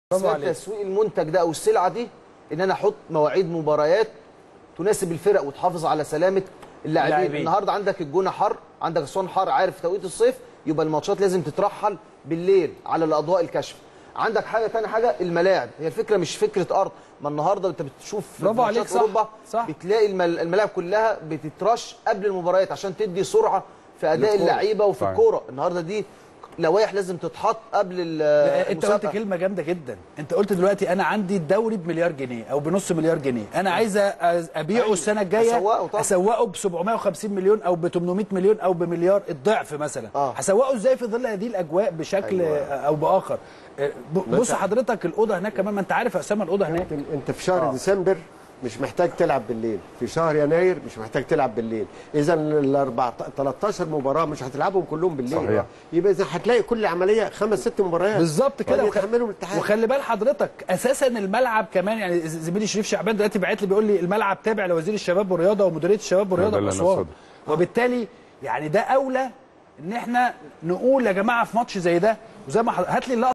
برافو عليك. عليك تسويق المنتج ده او السلعه دي ان انا احط مواعيد مباريات تناسب الفرق وتحافظ على سلامه اللاعبين اللاعبين. النهارده عندك الجونه حر عندك اسوان حر عارف توقيت الصيف يبقى الماتشات لازم تترحل بالليل على الاضواء الكشف عندك حاجه تاني حاجه الملاعب هي الفكره مش فكره ارض ما النهارده انت بتشوف في برافو ماتشات عليك، صح، اوروبا صح. بتلاقي المل- الملاعب كلها بتترش قبل المباريات عشان تدي سرعه في اداء للكورة. اللعيبه وفي صحيح. الكوره النهارده دي لوائح لازم تتحط قبل ال- لا، انت قلت المسابقة. كلمه جامده جدا انت قلت دلوقتي انا عندي الدوري بمليار جنيه او بنص مليار جنيه انا عايز أ- ابيعه السنه الجايه أسوقه طبعا. اسوقه ب 750 مليون او ب 800 مليون او بمليار الضعف مثلا آه. هسوقه ازاي في ظل هذه الاجواء بشكل أيوة. او باخر اه، ب- بص حضرتك الاوضه هناك كمان ما انت عارف يا اسامه الاوضه هناك انت انت في شهر ديسمبر مش محتاج تلعب بالليل في شهر يناير مش محتاج تلعب بالليل اذا ال 14 13 مباراه مش هتلعبهم كلهم بالليل صحيح. يبقى اذا هتلاقي كل عمليه خمس ست مباريات بالظبط كده وخ... يتحملهم الاتحاد وخلي بال حضرتك اساسا الملعب كمان يعني ز- زميلي شريف شعبان دلوقتي باعت لي بيقول لي الملعب تابع لوزير الشباب والرياضه ومديريه الشباب والرياضه ده اللي أنا باسوان أقصده. وبالتالي يعني ده اولى ان احنا نقول يا جماعه في ماتش زي ده وزي ما حض- هات لي اللقطه